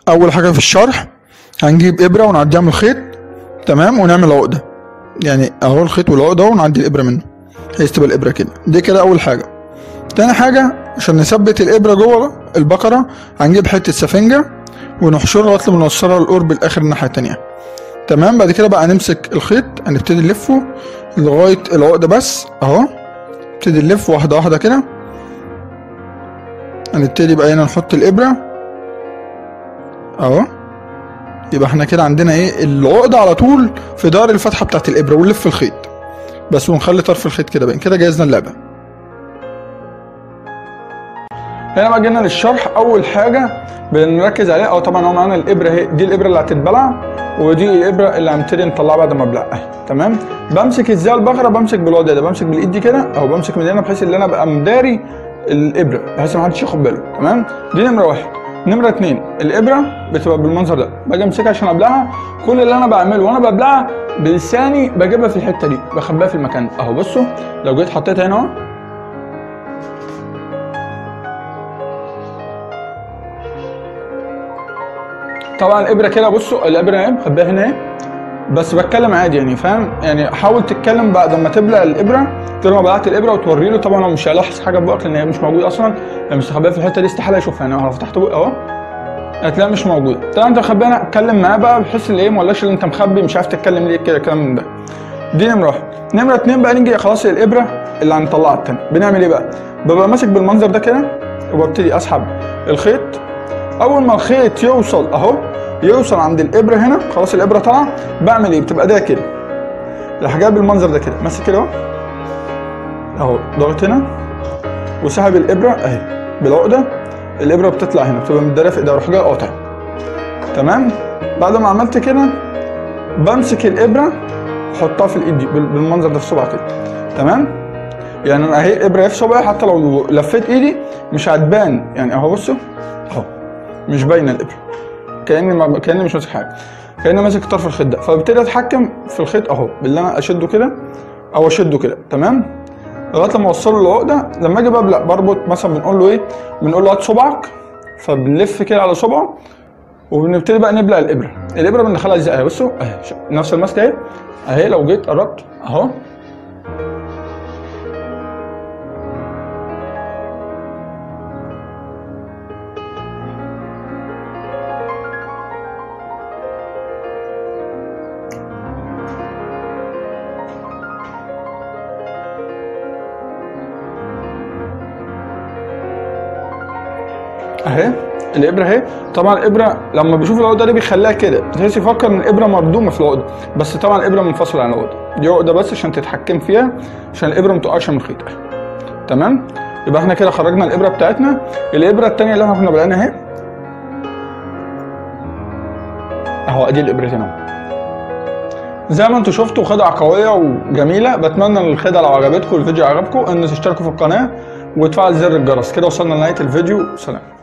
اول حاجه في الشرح هنجيب ابره ونعديها من الخيط تمام ونعمل عقده يعني اهو الخيط والعقده اهو ونعدي الابره منه بحيث تبقى الابره كده دي كده اول حاجه تاني حاجه عشان نثبت الابره جوه البقره هنجيب حته سفنجه ونحشرها لغايه لما نوصلها للقرب الاخر الناحيه التانيه تمام بعد كده بقى هنمسك الخيط هنبتدي نلفه لغايه العقده بس اهو نبتدي نلف واحده واحده كده هنبتدي بقى هنا نحط الابره اهو يبقى احنا كده عندنا ايه العقده على طول في دار الفتحه بتاعت الابره ونلف الخيط بس ونخلي طرف الخيط كده باين كده جهزنا اللعبه هنا بقى جينا للشرح اول حاجه بنركز عليها او طبعا هو معانا الابره اهي دي الابره اللي هتتبلع ودي الابره اللي هنبتدي نطلعها بعد ما ابلع اهي تمام بمسك ازاي البقره بمسك بالوضع ده بمسك بالايد دي كده او بمسك من هنا بحيث ان انا ابقى مداري الابره بحيث ما حدش ياخد باله تمام دي نمره واحد نمره اتنين الابره بتبقى بالمنظر ده باجي امسكها عشان ابلعها كل اللي انا بعمله وانا ببلعها بلساني بجيبها في الحته دي بخبيها في المكان ده. اهو بصوا لو جيت حطيتها هنا اهو طبعا الابره كده بصوا الابره اهي مخبيها هنا اهي بس بتكلم عادي يعني فاهم يعني حاول تتكلم بعد ما تبلع الابره تقول ما بلعت الابره وتوري له طبعا هو مش هيلاحظ حاجه في بقك لان هي مش موجوده اصلا هي مستخبيه في الحته دي استحاله يشوفها يعني لو فتحت بقى اهو هتلاقيها مش موجوده طبعا انت مخبيها اتكلم معاه بقى بحيث ان ايه ما ولاش اللي انت مخبي مش عارف تتكلم ليه كده كلام من ده دي نمره واحد نمره اتنين بقى نيجي خلاص الابره اللي هنطلعها التانية بنعمل ايه بقى ببقى ماسك بالمنظر ده كده وببتدي اسحب الخيط اول ما الخيط يوصل اهو يوصل عند الابره هنا خلاص الابره طالعه بعمل ايه بتبقى ده كده راح جايب بالمنظر ده كده ماسك كده اهو اهو ضغط هنا وسحب الابره اهي بالعقده الابره بتطلع هنا بتبقى متداريه في ايديها اروح جاي قاطع تمام بعد ما عملت كده بمسك الابره احطها في الايد دي بال- بالمنظر ده في صبعي كده تمام يعني انا اهي ابره في صبعي حتى لو لفيت ايدي مش هتبان يعني اهو بصوا اهو مش باينه الابره كاني ما كاني مش ماسك حاجه كاني ماسك طرف الخيط ده فببتدي اتحكم في الخيط اهو باللي انا اشده كده او اشده كده تمام لغايه لما اوصله العقده لما اجي ببلع بربط مثلا بنقول له ايه بنقول له هات صبعك فبنلف كده على صبعه وبنبتدي بقى نبلع الابره الابره بندخلها ازاي اهي بصوا اهي ش- نفس الماسكه اهي اهي لو جيت قربت اهو اهي الابره اهي طبعا الابره لما بيشوف العقده دي بيخليها كده تحس يفكر ان الابره مردومه في العقده بس طبعا الابره منفصله عن العقده دي عقده بس عشان تتحكم فيها عشان الابره ما تقعش من الخيط اهي تمام يبقى احنا كده خرجنا الابره بتاعتنا الابره الثانيه اللي احنا كنا بلعناها اهي اهو ادي الابرتين اهو زي ما انتم شفتوا خدعة قوية وجميلة بتمنى ان الخدعة لو عجبتكم الفيديو عجبكم ان تشتركوا في القناة وتفعل زر الجرس كده وصلنا لنهاية الفيديو سلام